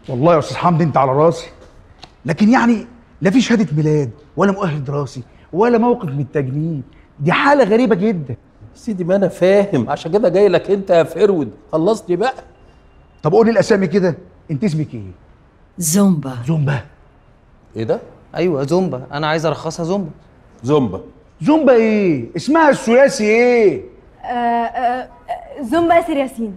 والله يا استاذ حمدي انت على راسي لكن يعني لا في شهاده ميلاد ولا مؤهل دراسي ولا موقف من التجنيد دي حاله غريبه جدا سيدي ما انا فاهم عشان كده جاي لك انت يا فرود خلصني بقى طب قول لي الاسامي كده انت اسمك ايه زومبا زومبا ايه ده ايوه زومبا انا عايز ارخصها زومبا زومبا زومبا ايه اسمها الثلاثي ايه آه، آه، آه، زومبا ياسر ياسين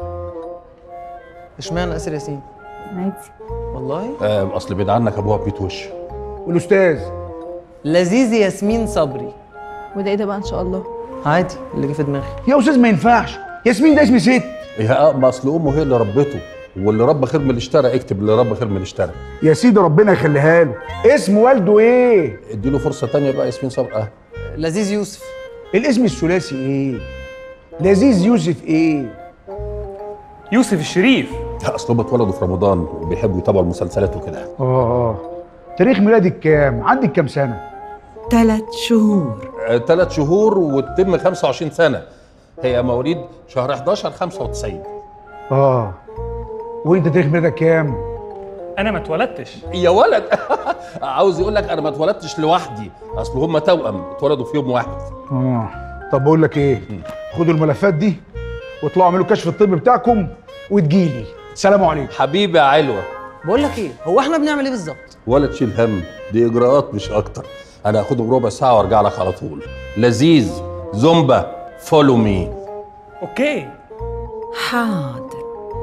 اشمعنى اسر ياسين عادي والله آه اصل بعيد عنك ابوها بيت وش والاستاذ لذيذ ياسمين صبري وده ايه ده بقى ان شاء الله عادي اللي جه في دماغي يا استاذ ما ينفعش ياسمين ده اسم ست يا ما اصل امه هي اللي ربته واللي رب خير من اللي اشترى اكتب اللي رب خير من اللي اشترى يا سيدي ربنا يخليها له اسم والده ايه اديله فرصه تانية بقى ياسمين صبري اه لذيذ يوسف الاسم الثلاثي ايه لذيذ يوسف ايه يوسف الشريف اصل هم اتولدوا في رمضان وبيحبوا يتابعوا المسلسلات وكده اه اه تاريخ ميلادك كام عندك كام سنه ثلاث شهور ثلاث شهور وتتم 25 سنه هي مواليد شهر 11 95 اه وانت تاريخ ميلادك كام انا ما اتولدتش يا ولد عاوز يقول لك انا ما اتولدتش لوحدي اصل هم توأم اتولدوا في يوم واحد اه طب بقول لك ايه خدوا الملفات دي واطلعوا اعملوا كشف الطب بتاعكم وتجيلي سلام عليكم حبيبي يا علوه بقول لك ايه هو احنا بنعمل ايه بالظبط ولا تشيل هم دي اجراءات مش اكتر انا هاخدهم ربع ساعه وارجع لك على طول لذيذ زومبا فولو مي اوكي حاضر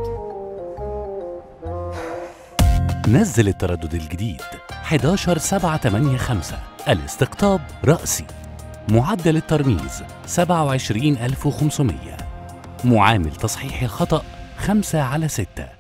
نزل التردد الجديد 11785 الاستقطاب رأسي معدل الترميز 27500 معامل تصحيح الخطأ 5 على 6